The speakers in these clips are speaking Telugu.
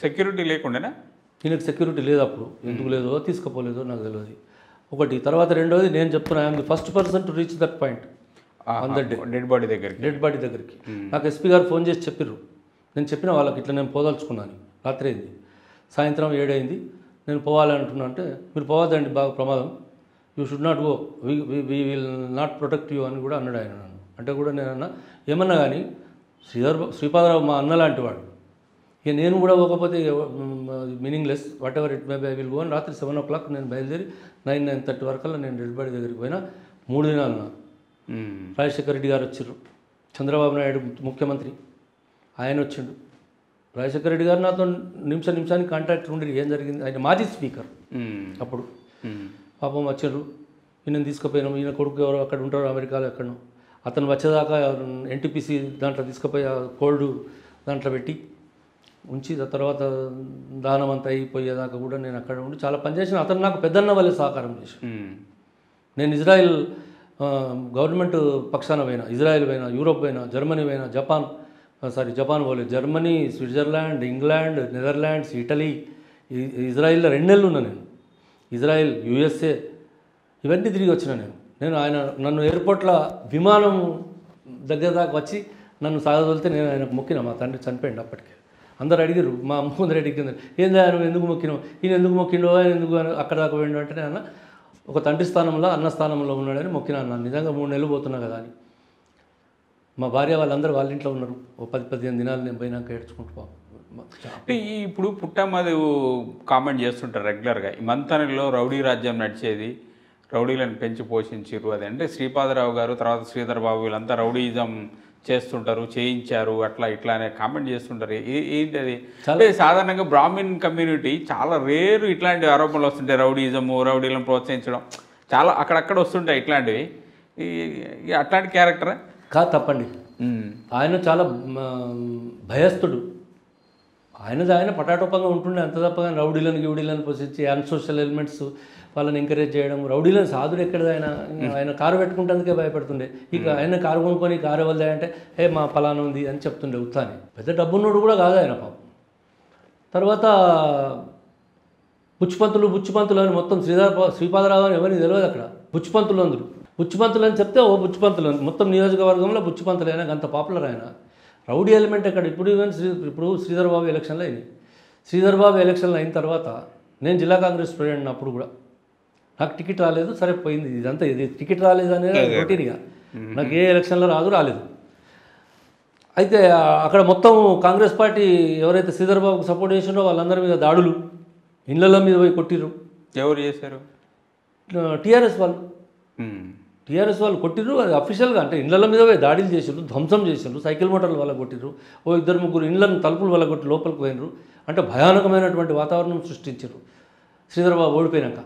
సెక్యూరిటీ లేకుండానా ఈయనకు సెక్యూరిటీ లేదు అప్పుడు ఎందుకు లేదో తీసుకుపోలేదో నాకు తెలియదు ఒకటి తర్వాత రెండోది నేను చెప్తున్నా I'm the first person to reach that point on that day dead body దగ్గరికి డెడ్ బాడీ దగ్గరికి నాకు ఎస్పీ గారు ఫోన్ చేసి చెప్పిర్రు నేను చెప్పిన వాళ్ళకి ఇట్లా నేను పోదలుచుకున్నాను రాత్రి అయింది సాయంత్రం ఏడైంది నేను పోవాలంటున్నా అంటే మీరు పోవద్దండి బాగా ప్రమాదం you should not go we will not protect you అని కూడా అన్నాడు ఆయన నన్ను అంటే కూడా నేను అన్నా ఏమన్నా కానీ శ్రీధర్ శ్రీపాదరావు మా అన్న లాంటి వాడు ఇక నేను కూడా పోకపోతే meaningless whatever it may by will go అని రాత్రి సెవెన్ ఓ క్లాక్ నేను బయలుదేరి నైన్ నైన్ థర్టీ వరకల్లా నేను డెడ్ బాడీ దగ్గరికి పోయినా మూడు దినాలు నా మ్మ్. రాజశేఖర రెడ్డి గారు వచ్చారు చంద్రబాబు నాయుడు ముఖ్యమంత్రి ఆయన వచ్చిండు రాజశేఖర రెడ్డి గారు నాతో నిమిష నిమిషానికి కాంటాక్ట్ ఉండి ఏం జరిగింది ఆయన మాజీ స్పీకర్ మ్మ్. అప్పుడు మ్మ్. పాపం వచ్చారు ఈయన తీసుకుపోయినాం ఈయన కొడుకు ఎవరో అక్కడ ఉంటారు అమెరికాలో ఎక్కడో అతను వచ్చేదాకా ఎన్టీపీసీ దాంట్లో తీసుకుపోయి ఆ కోల్డ్ దాంట్లో పెట్టి ఉంచి ఆ తర్వాత దానం అంతా అయిపోయేదాకా కూడా నేను అక్కడ ఉండి చాలా పనిచేసిన అతను నాకు పెద్దన్న వల్లే సహకారం చేశాను మ్మ్. నేను ఇజ్రాయెల్ ఆ, గవర్నమెంట్ పక్షాన పోయినా ఇజ్రాయెల్ పోయినా యూరోప్ పోయినా జర్మనీ పోయినా జపాన్ ఆ, సారీ జపాన్ పోలేదు Germany Switzerland England Netherlands Italy ఇ- ఇజ్రాయిల్లో రెండు నెలలు ఉన్నా నేను ఇజ్రాయెల్ యుఎస్ఏ ఇవన్నీ తిరిగి వచ్చిన నేను నేను ఆయన నన్ను ఎయిర్పోర్ట్లో విమానం దగ్గర దాకా వచ్చి నన్ను సాగదొలితే నేను ఆయనకు మొక్కిన మా తండ్రి చనిపోయింది అప్పటికే అందరు అడిగారు మా ముందర అడిగింది ఏందా నువ్వు ఎందుకు మొక్కినావు ఈయన ఎందుకు మొక్కిండో ఆయన ఎందుకు అని అక్కడ దాకా పోయిండు అంటే నేను అన్న ఒక తండ్రి స్థానంలో అన్న స్థానంలో ఉన్నాడని మొక్కినా అన్నాను నిజంగా మూడు నెలలు పోతున్నా కదా అని మా భార్య వాళ్ళందరూ వాళ్ళ ఇంట్లో ఉన్నారు ఓ పది పదిహేను దినాలు నేను పోయినాక ఏడ్చుకుంటూ పాపం. అంటే ఈ ఇప్పుడు పుట్టమ్మది కామెంట్ చేస్తుంటారు రెగ్యులర్గా ఈ మంతనలో రౌడీ రాజ్యం నడిచేది రౌడీలను పెంచి పోషించారు అది అంటే శ్రీపాదరావు గారు తర్వాత శ్రీధర్ బాబు వీళ్ళంతా రౌడీజం చేస్తుంటారు చేయించారు అట్లా ఇట్లా అనే కామెంట్ చేస్తుంటారు ఏ- ఏంటి అది అంటే సాధారణంగా బ్రాహ్మిన్ కమ్యూనిటీ చాలా రేరు ఇట్లాంటి ఆరోపణలు వస్తుంటాయి రౌడీజము రౌడీలను ప్రోత్సహించడం చాలా అక్కడక్కడ వస్తుంటాయి ఇట్లాంటివి ఈ- ఈ అట్లాంటి క్యారెక్టరా కాదు తప్పండి ఆయన చాలా మ, భయస్థుడు ఆయనది ఆయన పటాటోపంగా ఉంటుండే అంత తప్పగా రౌడీలను గివుడీలను పోషించి అన్సోషల్ ఎలిమెంట్స్ వాళ్ళని ఎంకరేజ్ చేయడం రౌడీలను సాధుడు ఎక్కడది ఆయన ఆయన కారు పెట్టుకుంటేందుకే భయపడుతుండే ఇక ఆయన కారు కొనుక్కొని కారు ఎవరిదే అంటే ఏ మా ఫలానా ఉంది అని చెప్తుండే ఉత్తాని పెద్ద డబ్బున్నోడు కూడా కాదు ఆయన పాపం తర్వాత బుచ్చిపంతులు బుచ్చిపంతులు అని మొత్తం శ్రీధర్ శ్రీపాదరావు అని ఎవరికి తెలియదు అక్కడ బుచ్చిపంతులు అందరు బుచ్చిపంతులు అని చెప్తే ఓ బుచ్చిపంతులు అని మొత్తం నియోజకవర్గంలో బుచ్చిపంతులు అయినా అంత పాపులర్ ఆయన రౌడీ ఎలిమెంట్ ఎక్కడ ఇప్పుడు ఈవెన్ శ్రీ ఇప్పుడు శ్రీధర్ బాబు ఎలక్షన్లో అయింది శ్రీధర్ బాబు ఎలక్షన్లో అయిన తర్వాత నేను జిల్లా కాంగ్రెస్ ప్రెసిడెంట్ అప్పుడు కూడా నాకు టికెట్ రాలేదు సరే పోయింది ఇదంతా ఇది టికెట్ రాలేదు అనేది రొటీన్గా నాకు ఏ ఎలక్షన్లో రాదు రాలేదు అయితే ఆ, అక్కడ మొత్తం కాంగ్రెస్ పార్టీ ఎవరైతే శ్రీధర్ బాబుకు సపోర్ట్ చేసిండో వాళ్ళందరి మీద దాడులు ఇళ్ళ మీద పోయి కొట్టిర్రు ఎవరు చేశారు టీఆర్ఎస్ వాళ్ళు మ్మ్. టీఆర్ఎస్ వాళ్ళు కొట్టిర్రు అది అఫీషియల్గా అంటే ఇళ్ళ మీద పోయి దాడులు చేసిండ్రు ధ్వంసం చేసిండ్రు సైకిల్ మోటార్లు వాళ్ళ కొట్టిర్రు ఓ ఇద్దరు ముగ్గురు ఇళ్ళను తలుపులు వాళ్ళ కొట్టి లోపలికి పోయినరు అంటే భయానకమైనటువంటి వాతావరణం సృష్టించారు శ్రీధర్ బాబు ఓడిపోయినాక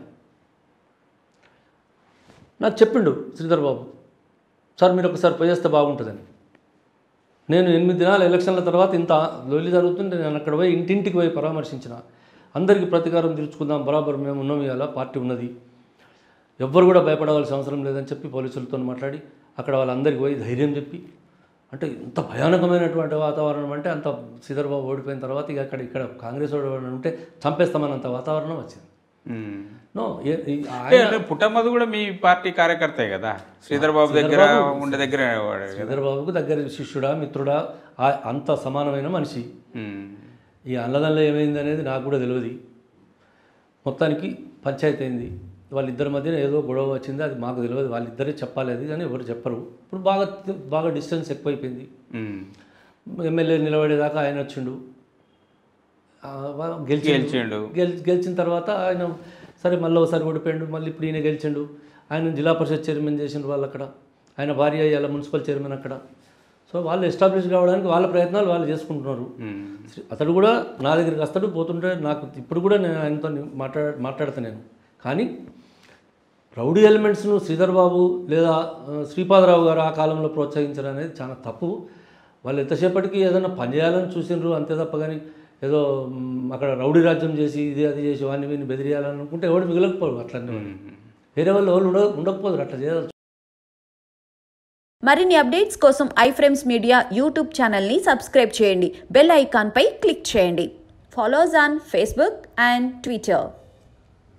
నాకు చెప్పిండు శ్రీధర్ బాబు సార్ మీరు ఒకసారి పోయేస్తే బాగుంటుందని నేను ఎనిమిది దినాల ఎలక్షన్ల తర్వాత ఇంత లొల్లి జరుగుతుంటే నేను అక్కడ పోయి ఇంటింటికి పోయి పరామర్శించిన అందరికీ ప్రతీకారం తీర్చుకుందాం బరాబర్ మేము ఉన్నాం ఇవాళ పార్టీ ఉన్నది ఎవ్వరు కూడా భయపడవలసిన అవసరం లేదని చెప్పి పోలీసులతో మాట్లాడి అక్కడ వాళ్ళందరికీ పోయి ధైర్యం చెప్పి అంటే ఇంత భయానకమైనటువంటి వాతావరణం అంటే అంత శ్రీధర్ బాబు ఓడిపోయిన తర్వాత ఇక అక్కడ ఇక్కడ కాంగ్రెస్ వాడు ఎవరైనా ఉంటే చంపేస్తామన్నంత వాతావరణం వచ్చింది మ్మ్. నో ఏ- ఈ- అంటే అంటే పుట్టమ్మది కూడా మీ పార్టీ కార్యకర్తే కదా శ్రీధర్ బాబు దగ్గర ఉండే దగ్గర వాడు కదా శ్రీధర్ బాబుకు దగ్గర శిష్యుడా మిత్రుడా ఆ- అంత సమానమైన మనిషి మ్మ్. ఈ అన్నదంలో ఏమైంది అనేది నాకు కూడా తెలియదు మొత్తానికి పంచాయతీ అయింది వాళ్ళిద్దరి మధ్యన ఏదో గొడవ వచ్చింది అది మాకు తెలియదు వాళ్ళిద్దరే చెప్పాలి అది కానీ ఎవరు చెప్పరు ఇప్పుడు బాగా బాగా డిస్టెన్స్ ఎక్కువైపోయింది మ్మ్. ఎమ్మెల్యే నిలబడేదాకా ఆయన వచ్చిండు ఆ, వా- గెలిచి గెలిచిండు గెల్ గెలిచిన తర్వాత ఆయన సరే మళ్ళీ ఒకసారి ఓడిపోయాడు మళ్ళీ ఇప్పుడు ఈయన గెలిచిండు ఆయన జిల్లా పరిషత్ చైర్మన్ చేసిండు వాళ్ళు అక్కడ ఆయన భార్య ఇలా మున్సిపల్ చైర్మన్ అక్కడ సో వాళ్ళు ఎస్టాబ్లిష్ కావడానికి వాళ్ళ ప్రయత్నాలు వాళ్ళు చేసుకుంటున్నారు మ్మ్. శ్రీ- అతడు కూడా నా దగ్గరికి వస్తాడు పోతుంటే నాకు ఇప్పుడు కూడా నేను ఆయనతో మాట్లా మాట్లాడతా నేను కానీ రౌడీ ఎలిమెంట్స్ను శ్రీధర్ బాబు లేదా ఆ, శ్రీపాదరావు గారు ఆ కాలంలో ప్రోత్సహించడం అనేది చాలా తప్పు వాళ్ళు ఎంతసేపటికి ఏదైనా పని చేయాలని చూసిండ్రు అంతే తప్ప కానీ ఏదో మ్, అక్కడ రౌడీ రాజ్యం చేసి ఇది అది చేసి వాడిని వీడిని బెదిరియాలని అనుకుంటే ఎవడు మిగలకపోదు అట్లనే వాళ్ళు. వేరే వాళ్ళు ఎవరు ఉండ ఉండకపోదు అట్లా చేయాలి మరిన్ని అప్డేట్స్ కోసం ఐఫ్రేమ్స్ మీడియా యూట్యూబ్ ఛానల్ని సబ్స్క్రైబ్ చేయండి బెల్ ఐకాన్పై క్లిక్ చేయండి Follow us on Facebook and Twitter.